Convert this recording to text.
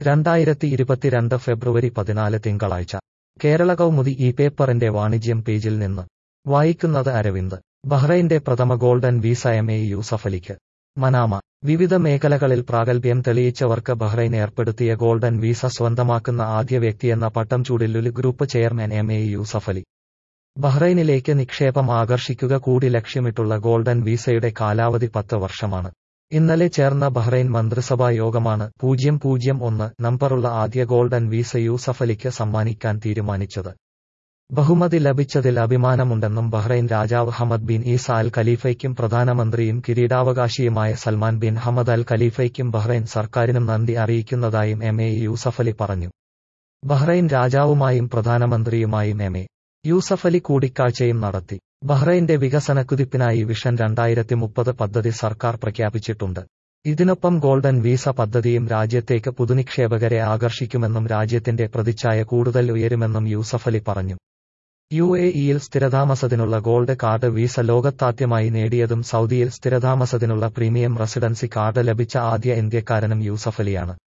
രണ്ടായിരത്തി ഇരുപത്തിരണ്ട് ഫെബ്രുവരി പതിനാല് തിങ്കളാഴ്ച കേരള കൗമുദി ഈ പേപ്പറിന്റെ വാണിജ്യം പേജിൽ നിന്ന് വായിക്കുന്നത് അരവിന്ദ് ബഹ്റൈന്റെ പ്രഥമ ഗോൾഡൻ വിസ എം എ യൂസഫലിക്ക് മനാമ വിവിധ മേഖലകളിൽ പ്രാഗൽഭ്യം തെളിയിച്ചവർക്ക് ബഹ്റൈൻ ഏർപ്പെടുത്തിയ ഗോൾഡൻ വിസ സ്വന്തമാക്കുന്ന ആദ്യ വ്യക്തിയെന്ന പട്ടം ചൂടിൽ Lulu group chairman M A Yusuffali ബഹ്റൈനിലേക്ക് നിക്ഷേപം ആകർഷിക്കുക കൂടി ലക്ഷ്യമിട്ടുള്ള ഗോൾഡൻ വിസയുടെ കാലാവധി പത്ത് വർഷമാണ് ഇന്നലെ ചേർന്ന ബഹ്റൈൻ മന്ത്രിസഭാ യോഗമാണ് പൂജ്യം പൂജ്യം ഒന്ന് നമ്പറുള്ള ആദ്യ ഗോൾഡൻ വിസ യൂസഫലിക്ക് സമ്മാനിക്കാൻ തീരുമാനിച്ചത് ബഹുമതി ലഭിച്ചതിൽ അഭിമാനമുണ്ടെന്നും ബഹ്റൈൻ രാജാവ് ഹമദ് ബിൻ ഈസ അൽ ഖലീഫയ്ക്കും പ്രധാനമന്ത്രിയും കിരീടാവകാശിയുമായ സൽമാൻ ബിൻ ഹമദ് അൽ ഖലീഫയ്ക്കും ബഹ്റൈൻ സർക്കാരിനും നന്ദി അറിയിക്കുന്നതായും എം എ യൂസഫലി പറഞ്ഞു ബഹ്റൈൻ രാജാവുമായും പ്രധാനമന്ത്രിയുമായും എം എ യൂസഫലി കൂടിക്കാഴ്ചയും നടത്തി ബഹ്റൈന്റെ വികസന കുതിപ്പിനായി വിഷൻ രണ്ടായിരത്തി മുപ്പത് പദ്ധതി സർക്കാർ പ്രഖ്യാപിച്ചിട്ടുണ്ട് ഇതിനൊപ്പം ഗോൾഡൻ വീസ പദ്ധതിയും രാജ്യത്തേക്ക് പുതുനിക്ഷേപകരെ ആകർഷിക്കുമെന്നും രാജ്യത്തിന്റെ പ്രതിച്ഛായ കൂടുതൽ ഉയരുമെന്നും യൂസഫലി പറഞ്ഞു യു എ ഇയിൽ സ്ഥിരതാമസത്തിനുള്ള ഗോൾഡ് കാർഡ് വീസ ലോകത്താദ്യമായി നേടിയതും സൗദിയിൽ സ്ഥിരതാമസത്തിനുള്ള പ്രീമിയം റെസിഡൻസി കാർഡ് ലഭിച്ച ആദ്യ ഇന്ത്യക്കാരനും യൂസഫലിയാണ്